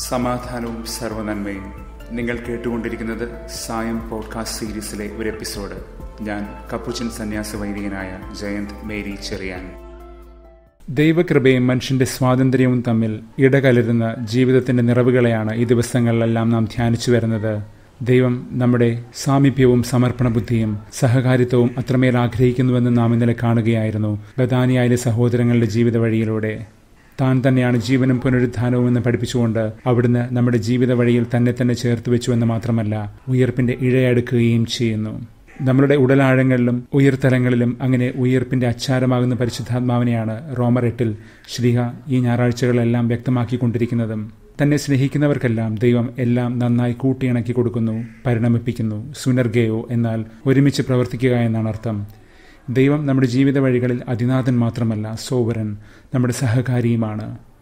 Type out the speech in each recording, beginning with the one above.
സമാധാനവും സർവനന്മയും നിങ്ങൾ കേട്ടുകൊണ്ടിരിക്കുന്നത് സായം പോഡ്കാസ്റ്റ് സീരീസിലെ ഒരു എപ്പിസോഡ് ഞാൻ കപ്പുച്ചൻ സന്യാസ വൈദികനായ ജയന്ത് മേരി ചെറിയാൻ ദൈവകൃപയും മനുഷ്യന്റെ സ്വാതന്ത്ര്യവും തമ്മിൽ ഇടകലരുന്ന ജീവിതത്തിന്റെ നിറവുകളെയാണ് ഈ ദിവസങ്ങളിലെല്ലാം നാം ധ്യാനിച്ചു വരുന്നത് ദൈവം നമ്മുടെ സാമീപ്യവും സമർപ്പണ ബുദ്ധിയും സഹകാരിത്വവും അത്രമേൽ ആഗ്രഹിക്കുന്നുവെന്ന് നാം ഇന്നലെ കാണുകയായിരുന്നു ബദാനിയായിലെ സഹോദരങ്ങളുടെ ജീവിത വഴിയിലൂടെ താൻ തന്നെയാണ് ജീവനും പുനരുദ്ധാനവും എന്ന് പഠിപ്പിച്ചുകൊണ്ട് അവിടുന്ന് നമ്മുടെ ജീവിത വഴിയിൽ തന്നെ തന്നെ ചേർത്ത് വെച്ചുവെന്ന് മാത്രമല്ല ഉയർപ്പിന്റെ ഇഴയെടുക്കുകയും ചെയ്യുന്നു നമ്മളുടെ ഉടലാഴങ്ങളിലും ഉയർത്തലങ്ങളിലും അങ്ങനെ ഉയർപ്പിന്റെ അച്ചാരമാകുന്ന പരിശുദ്ധാത്മാവിനെയാണ് റോമർ എട്ടിൽ ശ്രീഹ ഈ ഞായറാഴ്ചകളെല്ലാം വ്യക്തമാക്കിക്കൊണ്ടിരിക്കുന്നതും തന്നെ സ്നേഹിക്കുന്നവർക്കെല്ലാം ദൈവം എല്ലാം നന്നായി കൂട്ടിയിണക്കി കൊടുക്കുന്നു പരിണമിപ്പിക്കുന്നു സുനർഗയോ എന്നാൽ ഒരുമിച്ച് പ്രവർത്തിക്കുക എന്നാണ് അർത്ഥം ദൈവം നമ്മുടെ ജീവിത വഴികളിൽ അതിനാഥൻ മാത്രമല്ല സോവരൻ നമ്മുടെ സഹകാരിയുമാണ്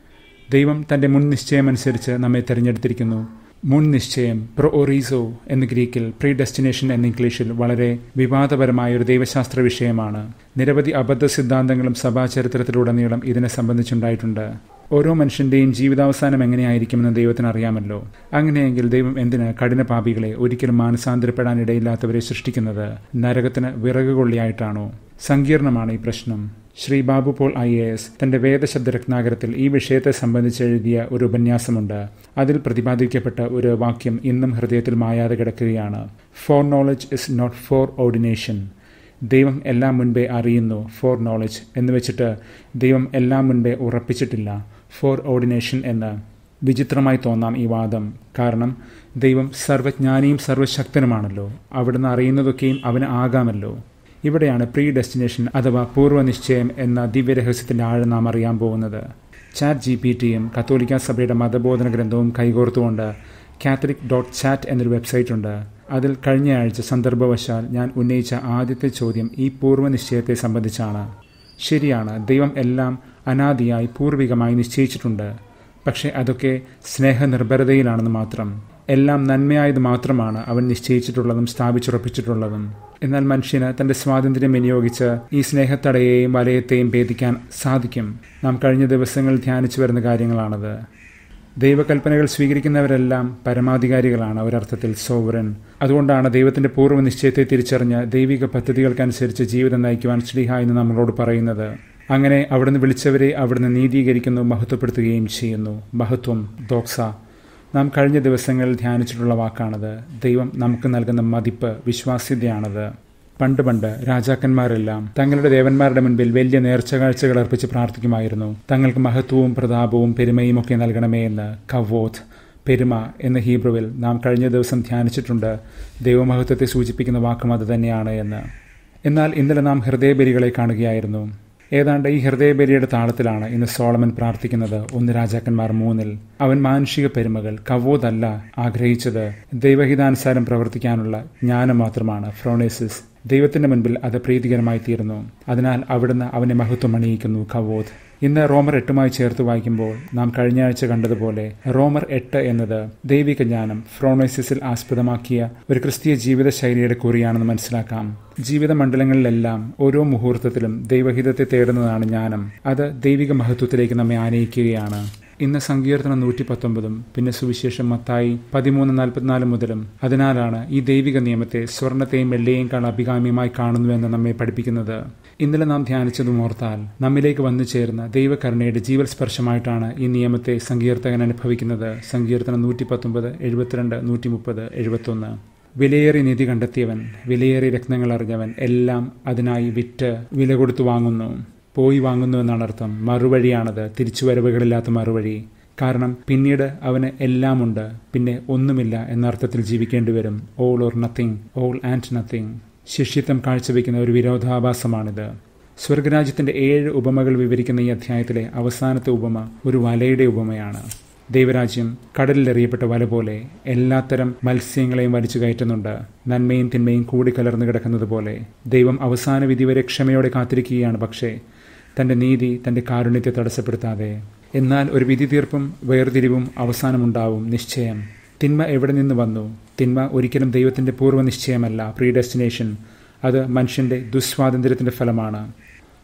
ദൈവം തന്റെ മുൻ നിശ്ചയമനുസരിച്ച് നമ്മെ തിരഞ്ഞെടുത്തിരിക്കുന്നു മുൻ നിശ്ചയം പ്രോ ഒറീസോ എന്ന ഗ്രീക്കിൽ പ്രീ ഡെസ്റ്റിനേഷൻ എന്ന ഇംഗ്ലീഷിൽ വളരെ വിവാദപരമായ ഒരു ദൈവശാസ്ത്ര വിഷയമാണ് നിരവധി അബദ്ധ സിദ്ധാന്തങ്ങളും സഭാചരിത്രത്തിലുടനീളം ഇതിനെ സംബന്ധിച്ചുണ്ടായിട്ടുണ്ട് ഓരോ മനുഷ്യന്റെയും ജീവിതാവസാനം എങ്ങനെയായിരിക്കുമെന്ന് ദൈവത്തിന് അറിയാമല്ലോ അങ്ങനെയെങ്കിൽ ദൈവം എന്തിന് കഠിന പാപികളെ ഒരിക്കലും മാനസാന്തരപ്പെടാൻ ഇടയില്ലാത്തവരെ സൃഷ്ടിക്കുന്നത് നരകത്തിന് വിറകുകൊള്ളിയായിട്ടാണോ സങ്കീർണമാണ് ഈ പ്രശ്നം Shri Babu Paul I A S തന്റെ വേദശബ്ദ രത്നാകരത്തിൽ ഈ വിഷയത്തെ സംബന്ധിച്ച് എഴുതിയ ഒരു ഉപന്യാസമുണ്ട് അതിൽ പ്രതിപാദിക്കപ്പെട്ട ഒരു വാക്യം ഇന്നും ഹൃദയത്തിൽ മായാതെ കിടക്കുകയാണ് for knowledge is not for ordination ദൈവം എല്ലാം മുൻപേ അറിയുന്നു ഫോർ നോളജ് എന്ന് വെച്ചിട്ട് ദൈവം എല്ലാം മുൻപേ ഉറപ്പിച്ചിട്ടില്ല ഫോർ ഓർഡിനേഷൻ എന്ന് വിചിത്രമായി തോന്നാം ഈ വാദം കാരണം ദൈവം സർവജ്ഞാനിയും സർവശക്തനുമാണല്ലോ അവിടുന്ന് അറിയുന്നതൊക്കെയും അവന് ആകാമല്ലോ ഇവിടെയാണ് പ്രീ ഡെസ്റ്റിനേഷൻ അഥവാ പൂർവ്വനിശ്ചയം എന്ന ദിവ്യരഹസ്യത്തിന്റെ ആഴം നാം അറിയാൻ പോകുന്നത് ചാറ്റ് ജി പി ടിയും കത്തോലിക്ക സഭയുടെ മതബോധന ഗ്രന്ഥവും കൈകോർത്തുകൊണ്ട് കാത്തലിക് ഡോട്ട് ചാറ്റ് എന്നൊരു വെബ്സൈറ്റ് ഉണ്ട് അതിൽ കഴിഞ്ഞയാഴ്ച സന്ദർഭവശാൽ ഞാൻ ഉന്നയിച്ച ആദ്യത്തെ ചോദ്യം ഈ പൂർവ്വനിശ്ചയത്തെ സംബന്ധിച്ചാണ് ശരിയാണ് ദൈവം എല്ലാം അനാദിയായി പൂർവികമായി നിശ്ചയിച്ചിട്ടുണ്ട് പക്ഷേ അതൊക്കെ സ്നേഹനിർഭരതയിലാണെന്ന് മാത്രം എല്ലാം നന്മയായത് മാത്രമാണ് അവൻ നിശ്ചയിച്ചിട്ടുള്ളതും സ്ഥാപിച്ചുറപ്പിച്ചിട്ടുള്ളതും എന്നാൽ മനുഷ്യന് തന്റെ സ്വാതന്ത്ര്യം വിനിയോഗിച്ച് ഈ സ്നേഹത്തടയെയും വലയത്തെയും ഭേദിക്കാൻ സാധിക്കും നാം കഴിഞ്ഞ ദിവസങ്ങളിൽ ധ്യാനിച്ചു വരുന്ന കാര്യങ്ങളാണത് ദൈവകൽപ്പനകൾ സ്വീകരിക്കുന്നവരെല്ലാം പരമാധികാരികളാണ് ഒരർത്ഥത്തിൽ സോവറൻ അതുകൊണ്ടാണ് ദൈവത്തിന്റെ പൂർവ്വ നിശ്ചയത്തെ തിരിച്ചറിഞ്ഞ് ദൈവിക പദ്ധതികൾക്കനുസരിച്ച് ജീവിതം നയിക്കുവാൻ ശ്രീഹ എന്ന് നമ്മളോട് പറയുന്നത് അങ്ങനെ അവിടുന്ന് വിളിച്ചവരെ അവിടുന്ന് നീതീകരിക്കുന്നു മഹത്വപ്പെടുത്തുകയും ചെയ്യുന്നു മഹത്വം ദോക്സ നാം കഴിഞ്ഞ ദിവസങ്ങളിൽ ധ്യാനിച്ചിട്ടുള്ള വാക്കാണത് ദൈവം നമുക്ക് നൽകുന്ന മതിപ്പ് വിശ്വാസ്യതയാണത് പണ്ട് പണ്ട് രാജാക്കന്മാരെല്ലാം തങ്ങളുടെ ദേവന്മാരുടെ മുൻപിൽ വലിയ നേർച്ചകാഴ്ചകൾ അർപ്പിച്ച് പ്രാർത്ഥിക്കുമായിരുന്നു തങ്ങൾക്ക് മഹത്വവും പ്രതാപവും പെരുമയും ഒക്കെ നൽകണമേ എന്ന് കവോത്ത് പെരുമ എന്ന ഹീബ്രുവിൽ നാം കഴിഞ്ഞ ദിവസം ധ്യാനിച്ചിട്ടുണ്ട് ദൈവമഹത്വത്തെ സൂചിപ്പിക്കുന്ന വാക്കും അത് തന്നെയാണ് എന്ന് എന്നാൽ ഇന്നലെ നാം ഹൃദയബലികളെ കാണുകയായിരുന്നു ഏതാണ്ട് ഈ ഹൃദയബലിയുടെ താളത്തിലാണ് ഇന്ന് സോളമൻ പ്രാർത്ഥിക്കുന്നത് ഒന്ന് രാജാക്കന്മാർ മൂന്നിൽ അവൻ മാനുഷിക പെരുമകൾ കവോതല്ല ആഗ്രഹിച്ചത് ദൈവഹിതാനുസാരം പ്രവർത്തിക്കാനുള്ള ജ്ഞാനം മാത്രമാണ് ഫ്രോണേസിസ് ദൈവത്തിന്റെ മുൻപിൽ അത് പ്രീതികരമായി തീർന്നു അതിനാൽ അവിടുന്ന് അവനെ മഹത്വം അണിയിക്കുന്നു കവോത് ഇന്ന് റോമർ എട്ടുമായി ചേർത്ത് വായിക്കുമ്പോൾ നാം കഴിഞ്ഞ ആഴ്ച കണ്ടതുപോലെ റോമർ എട്ട് എന്നത് ദൈവിക ജ്ഞാനം ഫ്രോണോസിസിൽ ആസ്പദമാക്കിയ ഒരു ക്രിസ്തീയ ജീവിത ശൈലിയുടെ കുറിയാണെന്ന് മനസ്സിലാക്കാം ജീവിത മണ്ഡലങ്ങളിലെല്ലാം ഓരോ മുഹൂർത്തത്തിലും ദൈവഹിതത്തെ തേടുന്നതാണ് ജ്ഞാനം അത് ദൈവിക മഹത്വത്തിലേക്ക് നമ്മെ ആനയിക്കുകയാണ് ഇന്ന് സങ്കീർത്തനം നൂറ്റി പത്തൊമ്പതും പിന്നെ സുവിശേഷം മത്തായി പതിമൂന്ന് നാൽപ്പത്തിനാല് മുതലും അതിനാലാണ് ഈ ദൈവിക നിയമത്തെ സ്വർണത്തെയും വെള്ളയെയും അഭികാമ്യമായി കാണുന്നുവെന്ന് നമ്മെ പഠിപ്പിക്കുന്നത് ഇന്നലെ നാം ധ്യാനിച്ചതും ഓർത്താൽ നമ്മിലേക്ക് വന്നു ചേർന്ന ദൈവകരുണയുടെ ജീവൽ സ്പർശമായിട്ടാണ് ഈ നിയമത്തെ സങ്കീർത്തകൻ അനുഭവിക്കുന്നത് സങ്കീർത്തനം നൂറ്റി പത്തൊമ്പത് എഴുപത്തിരണ്ട് നൂറ്റി മുപ്പത് എഴുപത്തൊന്ന് വിലയേറി നിധി കണ്ടെത്തിയവൻ വിലയേറിയ രത്നങ്ങൾ അറിഞ്ഞവൻ എല്ലാം അതിനായി വിറ്റ് വില കൊടുത്തു വാങ്ങുന്നു പോയി വാങ്ങുന്നു എന്നാണ് അർത്ഥം മറുവഴിയാണത് തിരിച്ചുവരവുകളില്ലാത്ത മറുവഴി കാരണം പിന്നീട് അവന് എല്ലാമുണ്ട് പിന്നെ ഒന്നുമില്ല എന്ന അർത്ഥത്തിൽ ജീവിക്കേണ്ടി വരും all or nothing all and nothing ശിഷ്യത്വം കാഴ്ചവെക്കുന്ന ഒരു വിരോധാഭാസമാണിത് സ്വർഗരാജ്യത്തിന്റെ ഏഴ് ഉപമകൾ വിവരിക്കുന്ന ഈ അധ്യായത്തിലെ അവസാനത്തെ ഉപമ ഒരു വലയുടെ ഉപമയാണ് ദൈവരാജ്യം കടലിലെറിയപ്പെട്ട വല പോലെ എല്ലാത്തരം മത്സ്യങ്ങളെയും വലിച്ചു കയറ്റുന്നുണ്ട് നന്മയും തിന്മയും കൂടിക്കലർന്നു കിടക്കുന്നത് പോലെ ദൈവം അവസാന വിധി വരെ ക്ഷമയോടെ കാത്തിരിക്കുകയാണ് പക്ഷേ തന്റെ നീതി തന്റെ കാരുണ്യത്തെ തടസ്സപ്പെടുത്താതെ എന്നാൽ ഒരു വിധി തീർപ്പും വേർതിരിവും അവസാനമുണ്ടാവും നിശ്ചയം തിന്മ എവിടെ നിന്ന് വന്നു തിന്മ ഒരിക്കലും ദൈവത്തിന്റെ പൂർവ്വ നിശ്ചയമല്ല പ്രീ ഡെസ്റ്റിനേഷൻ അത് മനുഷ്യന്റെ ദുസ്വാതന്ത്ര്യത്തിന്റെ ഫലമാണ്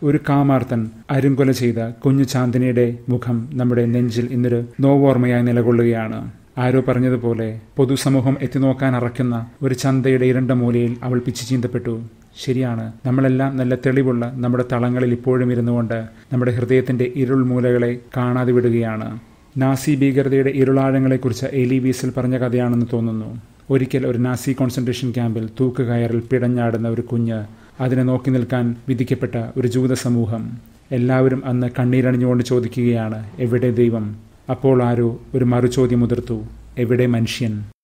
ഒരു കാമാർത്തൻ അരുങ്കൊല ചെയ്ത കുഞ്ഞു ചാന്ദിനിയുടെ മുഖം നമ്മുടെ നെഞ്ചിൽ ഇന്നൊരു നോവോർമ്മയായി നിലകൊള്ളുകയാണ് ആരോ പറഞ്ഞതുപോലെ പൊതുസമൂഹം എത്തിനോക്കാൻ അറക്കുന്ന ഒരു ചന്തയുടെ ഇരണ്ട മൂലയിൽ അവൾ പിച്ചു ചീന്തപ്പെട്ടു ശരിയാണ് നമ്മളെല്ലാം നല്ല തെളിവുള്ള നമ്മുടെ തളങ്ങളിൽ ഇപ്പോഴും ഇരുന്നുകൊണ്ട് നമ്മുടെ ഹൃദയത്തിന്റെ ഇരുൾ മൂലകളെ കാണാതെ വിടുകയാണ് നാസി ഭീകരതയുടെ ഇരുളാഴങ്ങളെക്കുറിച്ച് എലി വീസിൽ പറഞ്ഞ കഥയാണെന്ന് തോന്നുന്നു ഒരിക്കൽ ഒരു നാസി കോൺസെൻട്രേഷൻ ക്യാമ്പിൽ തൂക്കുകയറിൽ പിടഞ്ഞാടുന്ന ഒരു കുഞ്ഞ് അതിനെ നോക്കി നിൽക്കാൻ വിധിക്കപ്പെട്ട ഒരു ജൂത സമൂഹം എല്ലാവരും അന്ന് കണ്ണീരണിഞ്ഞുകൊണ്ട് ചോദിക്കുകയാണ് എവിടെ ദൈവം അപ്പോൾ ആരോ ഒരു മറുചോദ്യം മുതിർത്തു എവിടെ മനുഷ്യൻ